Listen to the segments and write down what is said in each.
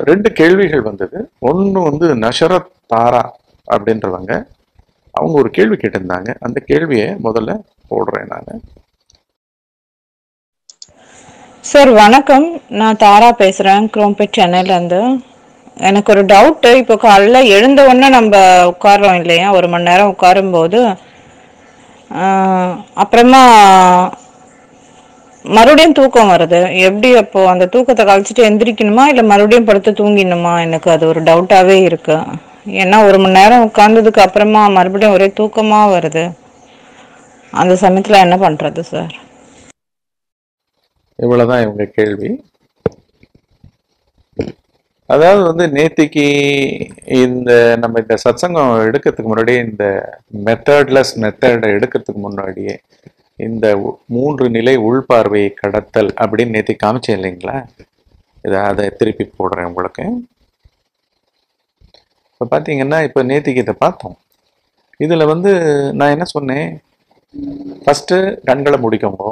ரெண்டு கேள்விகள் வந்தது ஒன்று வந்து நஷரத் தாரா அப்படின்றவங்க அவங்க ஒரு கேள்வி கேட்டிருந்தாங்க அந்த கேள்வியை முதல்ல போடுறேன் நான் சார் வணக்கம் நான் தாரா பேசுறேன் குரோம்பேட் சென்னையில இருந்து எனக்கு ஒரு டவுட்டு இப்போ காலைல எழுந்த உடனே நம்ம உட்கார்றோம் இல்லையா ஒரு மணி நேரம் உட்காரும்போது ஆஹ், அப்புறமா மறுபடியும் தூக்கம் வருது எப்படி அப்போ அந்த தூக்கத்தை கழிச்சிட்டு எந்திரிக்கணுமா இல்லை மறுபடியும் படுத்து தூங்கிடணுமா எனக்கு அது ஒரு டவுட்டாவே இருக்கு ஏன்னா ஒரு மணி நேரம் உட்கார்ந்ததுக்கு அப்புறமா மறுபடியும் ஒரே தூக்கமா வருது அந்த சமயத்துல என்ன பண்றது சார் இவ்வளவுதான் இவங்க கேள்வி அதாவது வந்து நேத்திக்கு இந்த நம்ம இந்த சத்சங்கம் எடுக்கிறதுக்கு முன்னாடியே இந்த மெத்தட்லெஸ் மெத்தடை எடுக்கிறதுக்கு முன்னாடியே இந்த உ- மூன்று நிலை உள்பார்வையை கடத்தல் அப்படின்னு நேத்தி காமிச்சேன் இல்லைங்களா இதை அதை திருப்பி போடுறேன் உங்களுக்கு இப்போ பார்த்தீங்கன்னா இப்போ நேத்திக்கு இதை பார்த்தோம் இதில் வந்து நான் என்ன சொன்னேன் ஃபஸ்ட்டு கண்களை முடிக்கோங்க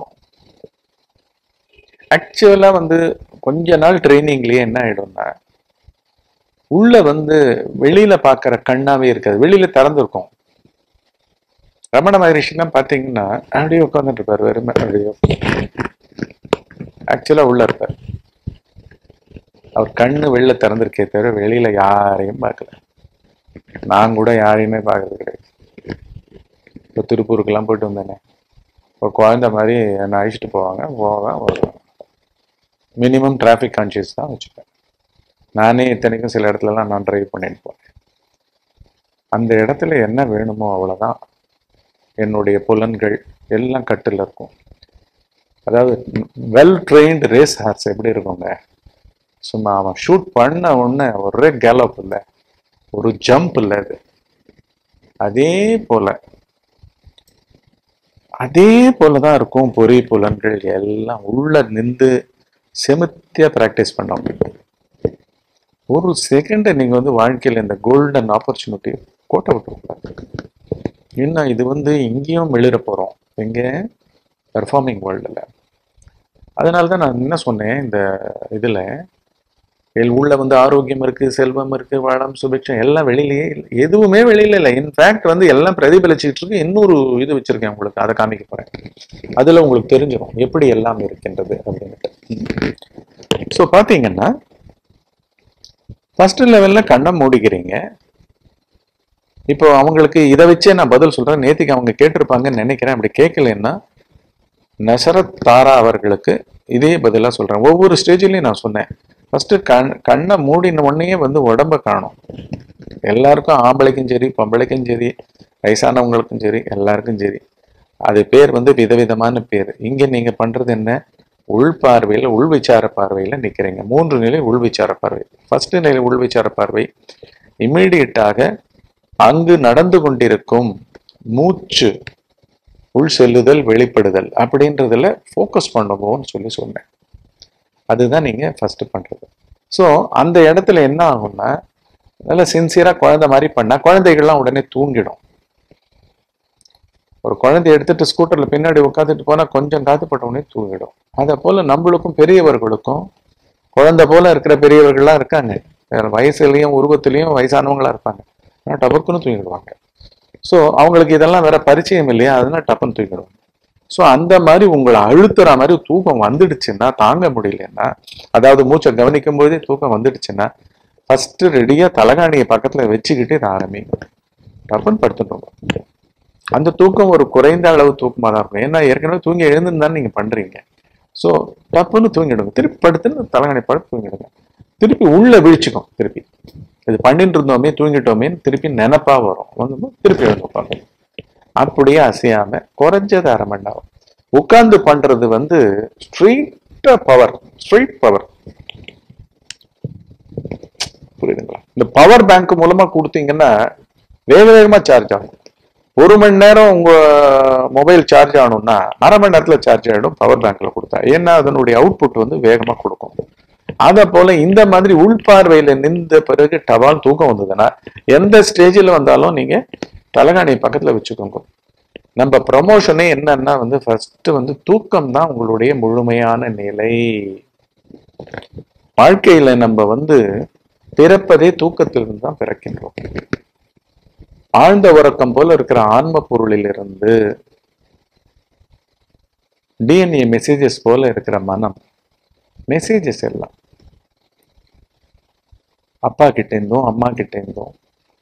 ஆக்சுவலாக வந்து கொஞ்ச நாள் ட்ரைனிங்லேயே என்ன ஆயிடும்னா உள்ள வந்து வெளியில பார்க்குற கண்ணாவே இருக்காது வெளியில திறந்துருக்கும் ரமண மகரிஷிலாம் பார்த்தீங்கன்னா அப்படியே உட்காந்துட்டு இருப்பார் வெறுமை அப்படியே ஆக்சுவலாக உள்ள இருப்பார் அவர் கண்ணு வெளில திறந்திருக்கே தவிர வெளியில யாரையும் பார்க்கல நான் கூட யாரையுமே பார்க்கறது கிடையாது இப்போ திருப்பூருக்கெல்லாம் போயிட்டு வந்தேனே ஒரு குழந்தை மாதிரி என்னை அழைச்சிட்டு போவாங்க போவேன் வருவேன் மினிமம் டிராஃபிக் கான்சியஸ் தான் வச்சுப்பேன் நானே இத்தனைக்கும் சில இடத்துலலாம் நான் டிரைவ் பண்ணிட்டு போனேன் அந்த இடத்துல என்ன வேணுமோ அவ்வளோதான் என்னுடைய புலன்கள் எல்லாம் கட்டில் இருக்கும் அதாவது வெல் ட்ரெயின்டு ரேஸ் ஹார்ஸ் எப்படி இருக்குங்க சும்மா அவன் ஷூட் பண்ண உடனே ஒரே கேலப் இல்லை ஒரு ஜம்ப் இல்லை அது அதே போல அதே போல தான் இருக்கும் பொறி புலன்கள் எல்லாம் உள்ள நின்று செமித்தியா ப்ராக்டிஸ் பண்ணவங்க ஒரு செகண்ட் நீங்க வந்து வாழ்க்கையில இந்த கோல்டன் ஆப்பர்ச்சுனிட்டி கோட்டை விட்டுருக்கூடாது இன்னும் இது வந்து இங்கேயும் வெளியிட போறோம் எங்க பெர்ஃபார்மிங் வேர்ல்டில் அதனால தான் நான் என்ன சொன்னேன் இந்த இதுல எல் உள்ள வந்து ஆரோக்கியம் இருக்கு செல்வம் இருக்கு வளம் சுபிக்ஷம் எல்லாம் வெளியிலேயே இல்லை எதுவுமே வெளியில இல்லை இன்ஃபேக்ட் வந்து எல்லாம் பிரதிபலிச்சுட்டு இருக்கு இன்னொரு இது வச்சிருக்கேன் உங்களுக்கு அதை காமிக்க போறேன் அதுல உங்களுக்கு தெரிஞ்சிடும் எப்படி எல்லாம் இருக்கின்றது அப்படின்ட்டு ஸோ பார்த்தீங்கன்னா ஃபர்ஸ்ட் லெவல்ல கண்ணை மூடிக்கிறீங்க இப்போ அவங்களுக்கு இதை வச்சே நான் பதில் சொல்றேன் நேத்திக்கு அவங்க கேட்டிருப்பாங்கன்னு நினைக்கிறேன் அப்படி கேட்கலன்னா நசரத் தாரா அவர்களுக்கு இதே பதிலா சொல்றேன் ஒவ்வொரு ஸ்டேஜ்லயும் நான் சொன்னேன் ஃபர்ஸ்ட் கண் கண்ணை மூடின உடனே வந்து உடம்ப காணும் எல்லாருக்கும் ஆம்பளைக்கும் சரி பொம்பளைக்கும் சரி வயசானவங்களுக்கும் சரி எல்லாருக்கும் சரி அது பேர் வந்து விதவிதமான பேர் இங்க நீங்க பண்றது என்ன உள் பார்வையில் உள் விசார பார்வையில நிக்கிறீங்க மூன்று நிலை உள் விசார பார்வை ஃபர்ஸ்ட் நிலை உள் விசார பார்வை இம்மீடியட்டாக அங்கு நடந்து கொண்டிருக்கும் மூச்சு உள் செல்லுதல் வெளிப்படுதல் அப்படின்றதுல ஃபோக்கஸ் பண்ணுங்கன்னு சொல்லி சொன்னேன் அதுதான் நீங்க ஃபர்ஸ்ட் பண்றது ஸோ அந்த இடத்துல என்ன ஆகும்னா நல்லா சின்சியரா குழந்தை மாதிரி பண்ணா குழந்தைகள்லாம் உடனே தூங்கிடும் ஒரு குழந்தைய எடுத்துட்டு ஸ்கூட்டர்ல பின்னாடி உட்காந்துட்டு போனா கொஞ்சம் காத்துப்பட்ட உடனே தூங்கிடும் அதை போல நம்மளுக்கும் பெரியவர்களுக்கும் குழந்தை போல இருக்கிற பெரியவர்கள்லாம் இருக்காங்க வேற வயசுலயும் உருவத்திலையும் வயசானவங்களா இருப்பாங்க ஆனா டபக்குன்னு தூங்கிடுவாங்க ஸோ அவங்களுக்கு இதெல்லாம் வேற பரிச்சயம் இல்லையா அதனால டப்புன்னு தூங்கிடுவாங்க ஸோ அந்த மாதிரி உங்களை அழுத்துற மாதிரி தூக்கம் வந்துடுச்சுன்னா தாங்க முடியலன்னா அதாவது மூச்சை கவனிக்கும் போதே தூக்கம் வந்துடுச்சுன்னா ஃபர்ஸ்ட் ரெடியா தலகாணியை பக்கத்துல வச்சுக்கிட்டு இதை ஆரம்பிங்க டப்புன்னு படுத்துட்டு அந்த தூக்கம் ஒரு குறைந்த அளவு தூக்கமாக தான் இருக்கும் ஏன்னா ஏற்கனவே தூங்கி எழுந்துன்னு நீங்க பண்றீங்க ஸோ டப்புன்னு தூங்கிடுங்க திருப்பி படுத்துன்னு தலகாணி படுத்து தூங்கிடுங்க திருப்பி உள்ள வீழ்ச்சிக்கும் திருப்பி இது பண்ணிட்டு இருந்தோமே தூங்கிட்டோமே திருப்பி நினப்பா வரும் வந்து திருப்பி எழுந்து உட்காந்து அப்படியே அசையாம குறைஞ்சது அரை மணி நேரம் உட்கார்ந்து பண்றது வந்து ஸ்ட்ரீட்டா பவர் ஸ்ட்ரீட் பவர் புரியுதுங்களா இந்த பவர் பேங்க் மூலமா கொடுத்தீங்கன்னா வேக வேகமா சார்ஜ் ஆகும் ஒரு மணி நேரம் உங்க மொபைல் சார்ஜ் ஆகணும்னா அரை மணி நேரத்துல சார்ஜ் ஆகிடும் பவர் பேங்க்ல கொடுத்தா ஏன்னா அதனுடைய அவுட்புட் வந்து வேகமா கொடுக்கும் அத போல இந்த மாதிரி உள்பார்வையில நின்ற பிறகு டபால் தூக்கம் வந்ததுன்னா எந்த ஸ்டேஜில் வந்தாலும் நீங்க தலகாணி பக்கத்துல வச்சுக்கோங்க நம்ம ப்ரமோஷனே என்னன்னா வந்து ஃபர்ஸ்ட் வந்து தூக்கம் தான் உங்களுடைய முழுமையான நிலை வாழ்க்கையில நம்ம வந்து பிறப்பதே தூக்கத்திலிருந்து தான் பிறக்கின்றோம் ஆழ்ந்த உறக்கம் போல இருக்கிற ஆன்ம பொருளிலிருந்து டிஎன்ஏ மெசேஜஸ் போல இருக்கிற மனம் மெசேஜஸ் எல்லாம் அப்பா கிட்ட இருந்தும் அம்மா கிட்ட இருந்தும்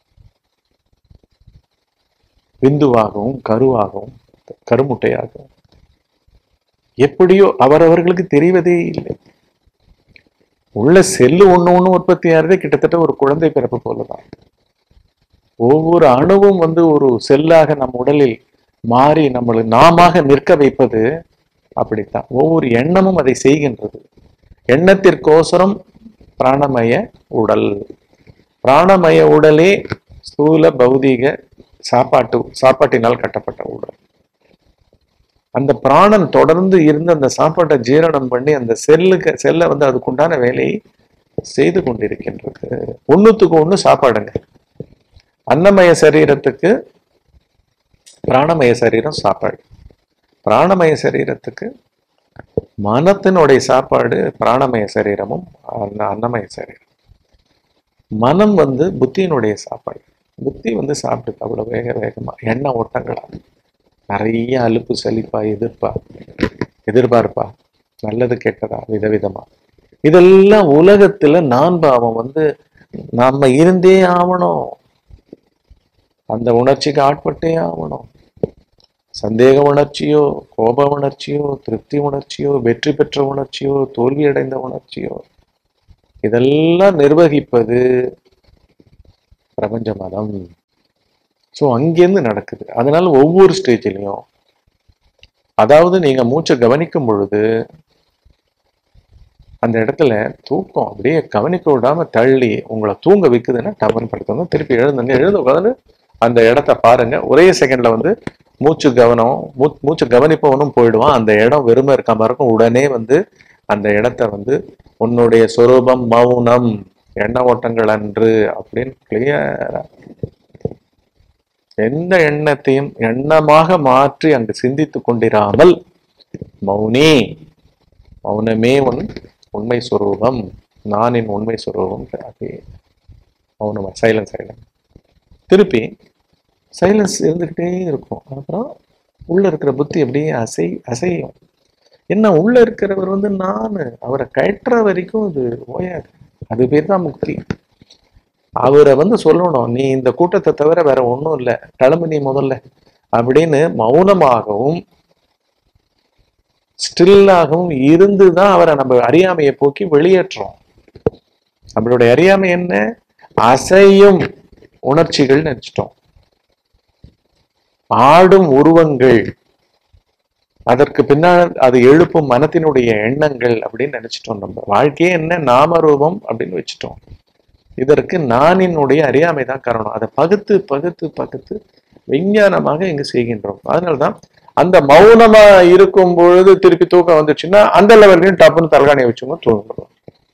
விந்துவாகவும் கருவாகவும் கருமுட்டையாகவும் எப்படியோ அவரவர்களுக்கு தெரிவதே இல்லை உள்ள செல்லு ஒண்ணு ஒண்ணு உற்பத்தி ஆகிறதே கிட்டத்தட்ட ஒரு குழந்தை பிறப்பு போலதான் ஒவ்வொரு அணுவும் வந்து ஒரு செல்லாக நம் உடலில் மாறி நம்மளை நாமாக நிற்க வைப்பது அப்படித்தான் ஒவ்வொரு எண்ணமும் அதை செய்கின்றது எண்ணத்திற்கோசரம் பிராணமய உடல் பிராணமய உடலே ஸ்தூல பௌதீக சாப்பாட்டு சாப்பாட்டினால் கட்டப்பட்ட உடல் அந்த பிராணன் தொடர்ந்து இருந்து அந்த சாப்பாட்டை ஜீரணம் பண்ணி அந்த செல்லுக்கு செல்லை வந்து அதுக்குண்டான வேலையை செய்து கொண்டிருக்கின்றது ஒண்ணுத்துக்கு ஒண்ணு சாப்பாடுங்க அன்னமய சரீரத்துக்கு பிராணமய சரீரம் சாப்பாடு பிராணமய சரீரத்துக்கு மனத்தினுடைய சாப்பாடு பிராணமய சரீரமும் அன்ன- அன்னமய சரீரம் மனம் வந்து புத்தியினுடைய சாப்பாடு புத்தி வந்து சாப்பிடுது அவ்வளவு வேக வேகமா எண்ண ஓட்டங்களா நிறைய அலுப்பு சலிப்பா எதிர்ப்பா எதிர்பார்ப்பா நல்லது கெட்டதா விதவிதமா இதெல்லாம் உலகத்துல நான் பாவம் வந்து நாம இருந்தே ஆவணும் அந்த உணர்ச்சிக்கு ஆட்பட்டே ஆகணும் சந்தேக உணர்ச்சியோ கோப உணர்ச்சியோ திருப்தி உணர்ச்சியோ வெற்றி பெற்ற உணர்ச்சியோ தோல்வி அடைந்த உணர்ச்சியோ இதெல்லாம் நிர்வகிப்பது பிரபஞ்ச மதம் ஸோ அங்கேருந்து நடக்குது அதனால ஒவ்வொரு ஸ்டேஜ்லையும் அதாவது நீங்க மூச்சை கவனிக்கும் பொழுது அந்த இடத்துல தூக்கம் அப்படியே கவனிக்க விடாம தள்ளி உங்களை தூங்க வைக்குதுன்னா டவன் படுத்துங்க திருப்பி எழுந்துங்க எழுந்து உட்காந்து அந்த இடத்த பாருங்க ஒரே செகண்ட்ல வந்து மூச்சு கவனம் மூ- மூச்சு கவனிப்பவனும் போயிடுவான் அந்த இடம் வெறுமை இருக்காம இருக்கும் உடனே வந்து அந்த இடத்த வந்து உன்னுடைய சொரூபம் மௌனம் எண்ண ஓட்டங்கள் அன்று அப்படின்னு கிளியரா எந்த எண்ணத்தையும் எண்ணமாக மாற்றி அங்கு சிந்தித்துக் கொண்டிராமல் மௌனி மௌனமே உன் உண்மை சுரூபம் நானின் உண்மை சுரூபம் அதே மௌனமா சைலன்ஸ் சைலன்ஸ் திருப்பி சைலன்ஸ் இருந்துக்கிட்டே இருக்கும் அப்புறம் உள்ள இருக்கிற புத்தி அப்படியே அசை அசையும் என்ன உள்ள இருக்கிறவர் வந்து நான் அவரை கட்டுற வரைக்கும் இது ஓயாது அது பேர் தான் முக்தி அவரை வந்து சொல்லணும் நீ இந்த கூட்டத்தை தவிர வேற ஒண்ணும் இல்லை கிளம்பு நீ முதல்ல அப்படின்னு மௌனமாகவும் ஸ்டில்லாகவும் இருந்து தான் அவரை நம்ம அறியாமையை போக்கி வெளியேற்றுறோம் நம்மளுடைய அறியாமை என்ன அசையும் உணர்ச்சிகள் நினைச்சிட்டோம் ஆடும் உருவங்கள் அதற்கு பின்னால் அது எழுப்பும் மனத்தினுடைய எண்ணங்கள் அப்படின்னு நினைச்சிட்டோம் நம்ம வாழ்க்கையே என்ன நாமரூபம் அப்படின்னு வச்சுட்டோம் இதற்கு நானினுடைய அறியாமை தான் காரணம் அதை பகுத்து பகுத்து பகுத்து விஞ்ஞானமாக இங்கு செய்கின்றோம் அதனாலதான் அந்த மௌனமா இருக்கும் பொழுது திருப்பி தூக்கம் வந்துச்சுன்னா அந்த லெவல்லையும் டப்புன்னு தலகாணியை வச்சுங்க தூங்கணும்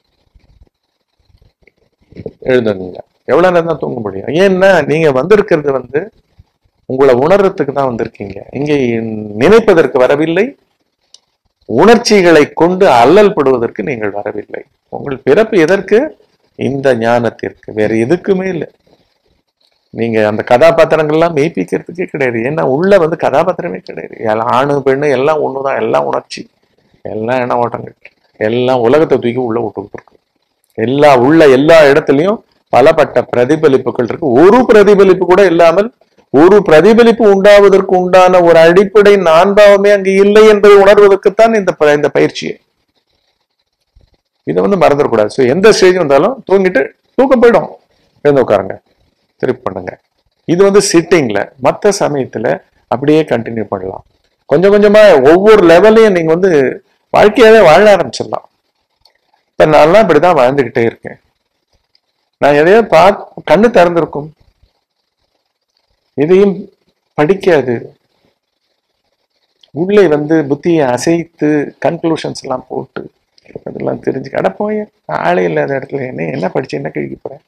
எழுதுங்க எவ்வளவு நேரம் தான் தூங்க முடியும் ஏன்னா நீங்க வந்திருக்கிறது வந்து உங்களை உணர்றதுக்கு தான் வந்திருக்கீங்க இங்கே நினைப்பதற்கு வரவில்லை உணர்ச்சிகளை கொண்டு அல்லல் படுவதற்கு நீங்கள் வரவில்லை உங்கள் பிறப்பு எதற்கு இந்த ஞானத்திற்கு வேற எதுக்குமே இல்லை நீங்க அந்த கதாபாத்திரங்கள்லாம் மெய்ப்பிக்கிறதுக்கே கிடையாது ஏன்னா உள்ள வந்து கதாபாத்திரமே கிடையாது எல்லாம் ஆணு பெண்ணு எல்லாம் ஒண்ணுதான் எல்லாம் உணர்ச்சி எல்லாம் எண்ண ஓட்டங்கள் எல்லாம் உலகத்தை தூக்கி உள்ள விட்டுக்கிட்டு இருக்கு எல்லா உள்ள எல்லா இடத்துலயும் பலப்பட்ட பிரதிபலிப்புகள் இருக்கு ஒரு பிரதிபலிப்பு கூட இல்லாமல் ஒரு பிரதிபலிப்பு உண்டாவதற்கு உண்டான ஒரு அடிப்படை நான்பாவமே அங்கு இல்லை என்பதை உணர்வதற்குத்தான் இந்த ப- இந்த பயிற்சியை இதை வந்து மறந்துடக்கூடாது ஸோ எந்த ஸ்டேஜ் வந்தாலும் தூங்கிட்டு தூக்கம் போயிடும் எழுந்து உட்காருங்க திருப்பி பண்ணுங்க இது வந்து சிட்டிங்ல மற்ற சமயத்துல அப்படியே கண்டினியூ பண்ணலாம் கொஞ்சம் கொஞ்சமா ஒவ்வொரு லெவலையும் நீங்க வந்து வாழ்க்கையாவே வாழ ஆரம்பிச்சிடலாம் இப்ப நான்லாம் இப்படிதான் வாழ்ந்துகிட்டே இருக்கேன் நான் எதையோ பா கண்ணு திறந்திருக்கும் எதையும் படிக்காது உள்ளே வந்து புத்தியை அசைத்து கன்க்ளூஷன்ஸ் எல்லாம் போட்டு அதெல்லாம் தெரிஞ்சு அட போய் ஆளே இல்லாத இடத்துல என்ன என்ன படிச்சு என்ன கழிக்க போறேன்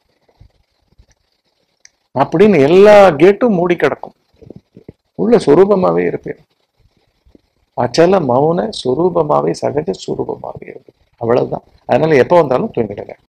அப்படின்னு எல்லா கேட்டும் மூடி கிடக்கும் உள்ள சுரூபமாவே இருப்பேன் அச்சல மௌன சுரூபமாவே சகஜ சுரூபமாவே இருக்கு அவ்வளவுதான் அதனால எப்போ வந்தாலும் தூங்கிடுங்க